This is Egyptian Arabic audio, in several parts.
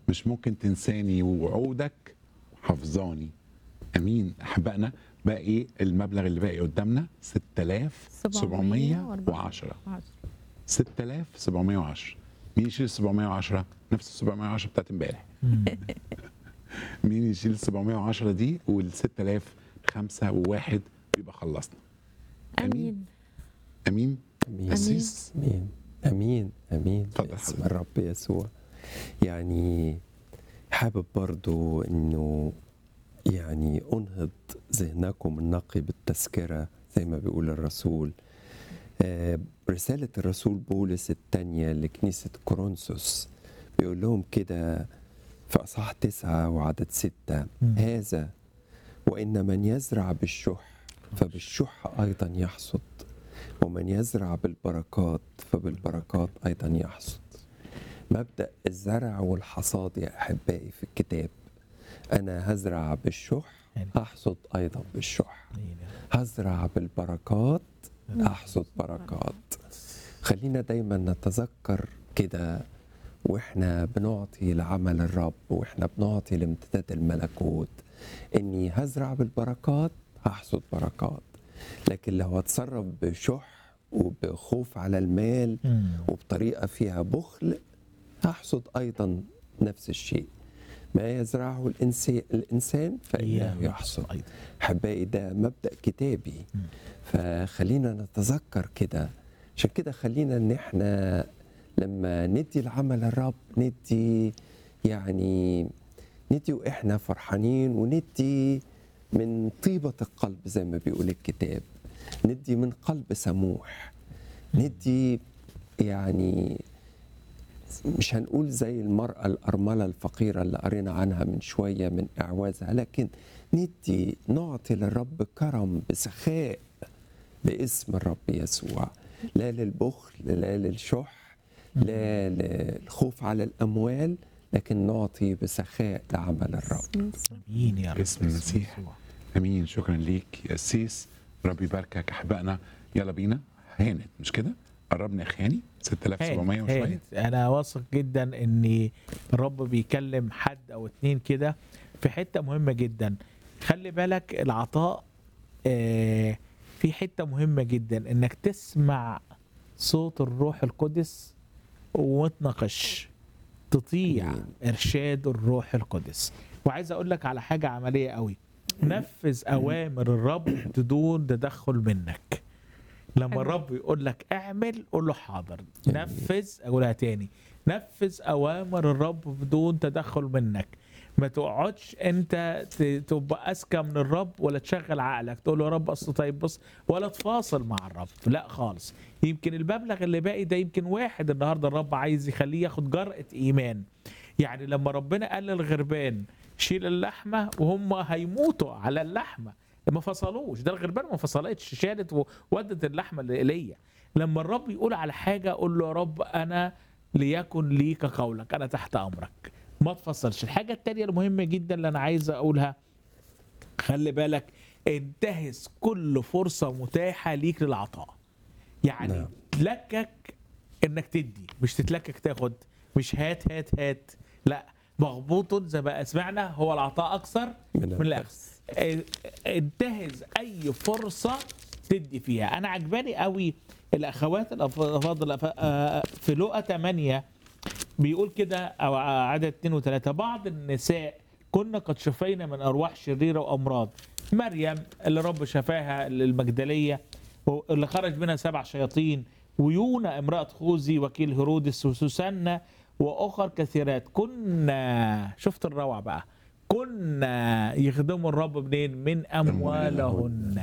مش ممكن تنساني ووعودك حافظاني امين احبائنا بقى ايه المبلغ اللي باقي قدامنا 6710 6710 مين يشيل 710 نفس ال 710 بتاعت امبارح مين يشيل 710 دي وال 6000 5 وواحد بيبقى خلصنا امين امين امين أسيس امين امين امين اتفضل باسم حضرتك. الرب يسوع يعني حابب برضو انه يعني انهض ذهنكم النقي بالتذكره زي ما بيقول الرسول آه، رساله الرسول بولس الثانيه لكنيسه كورنثوس بيقول لهم كده في اصحاح تسعه وعدد سته هذا وان من يزرع بالشح فبالشح ايضا يحصد ومن يزرع بالبركات فبالبركات ايضا يحصد مبدا الزرع والحصاد يا احبائي في الكتاب انا هزرع بالشح احصد ايضا بالشح هزرع بالبركات احصد بركات خلينا دايما نتذكر كده واحنا بنعطي لعمل الرب واحنا بنعطي لامتداد الملكوت اني هزرع بالبركات هحصد بركات لكن لو هتصرف بشح وبخوف على المال وبطريقه فيها بخل هحصد ايضا نفس الشيء ما يزرعه الإنسي- الانسان فانه يحصد أيضا. احبائي ده مبدا كتابي فخلينا نتذكر كده عشان كده خلينا ان احنا لما ندي لعمل الرب ندي يعني ندي واحنا فرحانين وندي من طيبة القلب زي ما بيقول الكتاب ندي من قلب سموح ندي يعني مش هنقول زي المرأة الأرملة الفقيرة اللي قرينا عنها من شوية من إعوازها لكن ندي نعطي للرب كرم بسخاء باسم الرب يسوع لا للبخل لا للشح لا للخوف على الأموال لكن نعطي بسخاء لعمل الرب امين يا رب باسم المسيح. يسوع. امين شكرا ليك يا قسيس ربي يباركك احبائنا يلا بينا هانت مش كده قربنا يا خياني 6700 هانت وشويه هانت. انا واثق جدا ان الرب بيكلم حد او اتنين كده في حته مهمه جدا خلي بالك العطاء آه، في حته مهمه جدا انك تسمع صوت الروح القدس وتناقش تطيع أمين. ارشاد الروح القدس وعايز اقول لك على حاجه عمليه قوي نفذ اوامر الرب بدون تدخل منك لما حلو. الرب يقول لك اعمل قول له حاضر جميل. نفذ اقولها تاني نفذ اوامر الرب بدون تدخل منك ما تقعدش انت ت- تبقى اذكى من الرب ولا تشغل عقلك تقول له يا رب اصل طيب بص ولا تفاصل مع الرب لا خالص يمكن المبلغ اللي باقي ده يمكن واحد النهارده الرب عايز يخليه ياخد جرأة ايمان يعني لما ربنا قال للغربان شيل اللحمه وهم هيموتوا على اللحمه ما فصلوش ده الغربان ما فصلتش شالت وودت اللحمه لإيليا لما الرب يقول على حاجه قول له يا رب انا ليكن ليك قولك انا تحت امرك ما تفصلش الحاجه التانية المهمه جدا اللي انا عايز اقولها خلي بالك انتهز كل فرصه متاحه ليك للعطاء يعني نعم. تلكك انك تدي مش تتلكك تاخد مش هات هات هات لا مغبوط زي ما سمعنا هو العطاء اكثر من من الاخذ اه، انتهز اي فرصه تدي فيها انا عجباني قوي الاخوات الافاضل أف- اه، في لقا 8 بيقول كده او عدد 2 و3 بعض النساء كنا قد شفينا من ارواح شريره وامراض مريم اللي رب شفاها المجدليه اللي خرج منها سبع شياطين ويونا امراه خوذي وكيل هيرودس وسوسنة واخر كثيرات كنا شفت الروعه بقى كنا يخدموا الرب منين من اموالهن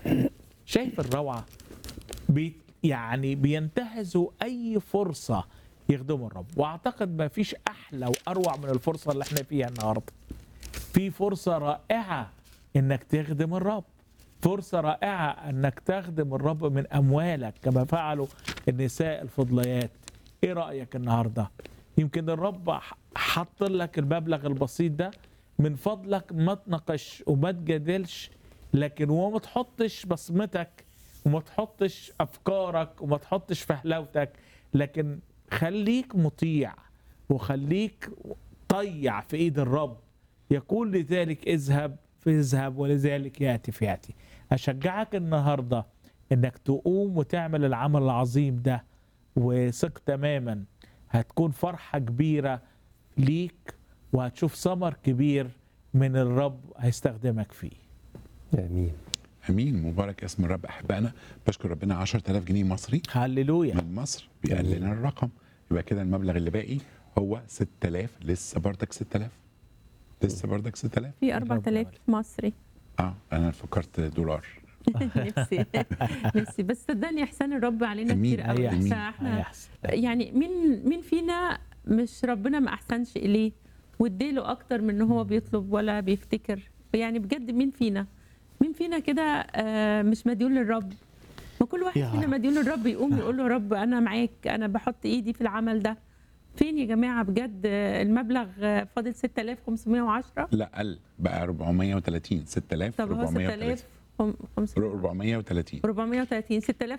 شايف الروعه بي يعني بينتهزوا اي فرصه يخدموا الرب واعتقد ما فيش احلى واروع من الفرصه اللي احنا فيها النهارده في فرصه رائعه انك تخدم الرب فرصه رائعه انك تخدم الرب من اموالك كما فعلوا النساء الفضليات ايه رايك النهارده يمكن الرب ح- حط لك المبلغ البسيط ده من فضلك ما تناقش وما تجادلش لكن وما تحطش بصمتك وما تحطش افكارك وما تحطش فهلوتك لكن خليك مطيع وخليك ضيع في ايد الرب يقول لذلك اذهب فاذهب ولذلك ياتي فياتي اشجعك النهارده انك تقوم وتعمل العمل العظيم ده وثق تماما هتكون فرحه كبيره ليك وهتشوف ثمر كبير من الرب هيستخدمك فيه امين امين مبارك اسم الرب احبائنا بشكر ربنا 10000 جنيه مصري هللويا من مصر بيقلل لنا الرقم يبقى كده المبلغ اللي باقي هو 6000 لسه بردك 6000 لسه بردك 6000 في 4000 مصري اه انا فكرت دولار نفسي نفسي بس صدقني احسان الرب علينا أمين. كتير قوي أمين. فاحنا هيحصل. يعني مين مين فينا مش ربنا ما احسنش اليه واديله اكتر من ان هو بيطلب ولا بيفتكر يعني بجد مين فينا مين فينا كده آه، مش مديون للرب ما كل واحد يا فينا رب. مديون للرب يقوم يقول له رب انا معاك انا بحط ايدي في العمل ده فين يا جماعه بجد آه، المبلغ آه، فاضل 6510 لا قل بقى 430 6000 طب هو 430 6500 430 430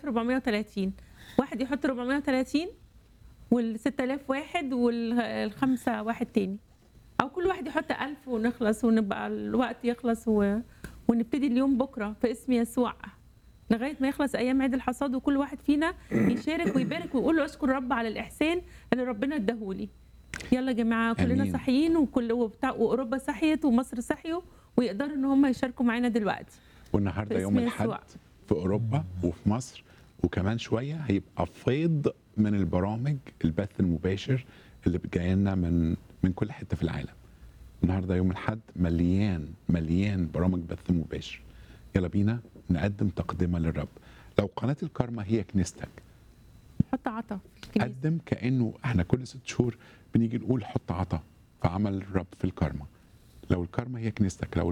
6430 واحد يحط 430 وال 6000 واحد والخمسه واحد تاني او كل واحد يحط 1000 ونخلص ونبقى الوقت يخلص و... ونبتدي اليوم بكره في اسم يسوع لغايه ما يخلص ايام عيد الحصاد وكل واحد فينا يشارك ويبارك ويقول له اشكر رب على الاحسان اللي ربنا اداهولي يلا يا جماعه كلنا آمين. صاحيين وكل وبتاع واوروبا صحيت ومصر صحيوا ويقدروا ان هم يشاركوا معانا دلوقتي والنهارده في يوم اسم الاحد يسوع. في اوروبا وفي مصر وكمان شويه هيبقى فيض من البرامج البث المباشر اللي جاي لنا من من كل حته في العالم النهارده يوم الاحد مليان مليان برامج بث مباشر يلا بينا نقدم تقدمه للرب لو قناه الكارما هي كنيستك حط عطا في الكنيسه قدم كانه احنا كل ست شهور بنيجي نقول حط عطا في عمل الرب في الكارما لو الكارما هي كنيستك لو